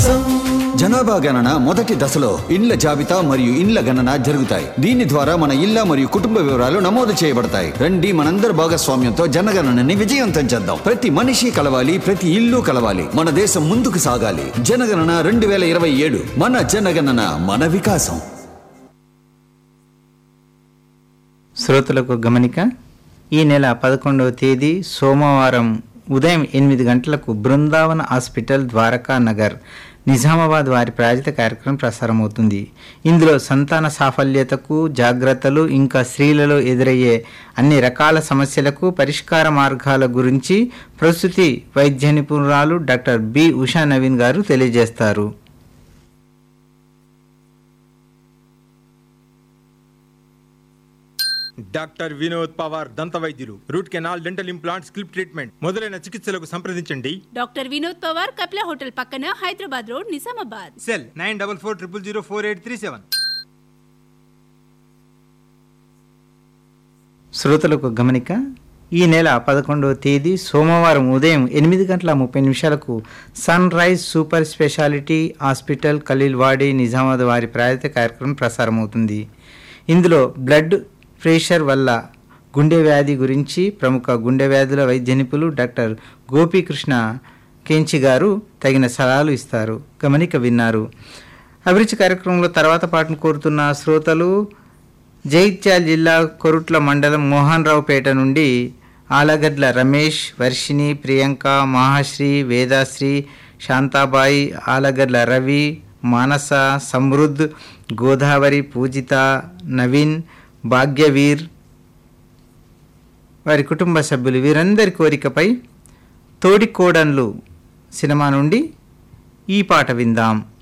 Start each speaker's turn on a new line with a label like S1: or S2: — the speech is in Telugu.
S1: వికాసం
S2: జనాభా గణన మొదటి దశలో ఇండ్ల జాబితా మరియు ఇండ్ల గణన జరుగుతాయి దీని ద్వారా మన ఇళ్ల మరియు కుటుంబ వివరాలు నమోదు చేయబడతాయి రండి మనందరి భాగస్వామ్యంతో జనగణనని విజయవంతం చేద్దాం ప్రతి మనిషి కలవాలి ప్రతి ఇల్లు కలవాలి మన దేశం ముందుకు సాగాలి జనగణన రెండు వేల ఇరవై ఏడు మన జనగణన మన వికాసం
S3: శ్రోతలకు గమనిక ఈ నెల పదకొండవ తేదీ సోమవారం ఉదయం ఎనిమిది గంటలకు బృందావన హాస్పిటల్ ద్వారకా నగర్ నిజామాబాద్ వారి ప్రాయోజిత కార్యక్రమం ప్రసారమవుతుంది ఇందులో సంతాన సాఫల్యతకు జాగ్రత్తలు ఇంకా స్త్రీలలో ఎదురయ్యే అన్ని రకాల సమస్యలకు పరిష్కార మార్గాల గురించి ప్రస్తుతి వైద్య నిపుణురాలు డాక్టర్ బి ఉషా నవీన్ గారు తెలియజేస్తారు
S4: డాక్టర్ వినోద్ పవార్ దంత వైద్యులు రూట్ కెనాల్ డెంటల్ ఇంప్లాంట్ స్కిల్ప్ ట్రీట్మెంట్ మొదలైన చికిత్సలకు సంప్రదించండి
S5: డాక్టర్ వినోద్ పవార్ కపిల హోటల్ పక్కన Hyderabad road Nizamabad
S4: cell nine double four triple zero four eight three seven
S3: శ్రోతలకు గమనిక ఈ నెల పదకొండవ తేదీ సోమవారం ఉదయం ఎనిమిది గంటల ముప్పై నిమిషాలకు Sunrise super speciality hospital Khaleelwadi Nizamabad వారి ప్రాయోజిత కార్యక్రమం ప్రసారమవుతుంది ఇందులో బ్లడ్ ప్రెషర్ వల్ల గుండె వ్యాధి గురించి ప్రముఖ గుండె వ్యాధుల వైద్య నిపుణులు డాక్టర్ గోపీకృష్ణ కేంచి గారు తగిన సలహాలు ఇస్తారు గమనిక విన్నారు అభిరుచి కార్యక్రమంలో తర్వాత పాటను కోరుతున్న శ్రోతలు జైత్యాల జిల్లా కొరుట్ల మండలం మోహన్ రావుపేట నుండి ఆలగడ్ల రమేష్ వర్షిణి ప్రియాంక మహాశ్రీ వేదాశ్రీ శాంతాబాయి ఆలగడ్ల రవి మానస సమృద్ధ్ గోదావరి పూజిత నవీన్ భాగ్యవీర్ వారి కుటుంబ సభ్యులు వీరందరి కోరికపై తోడికోడన్లు సినిమా నుండి ఈ పాట విందాం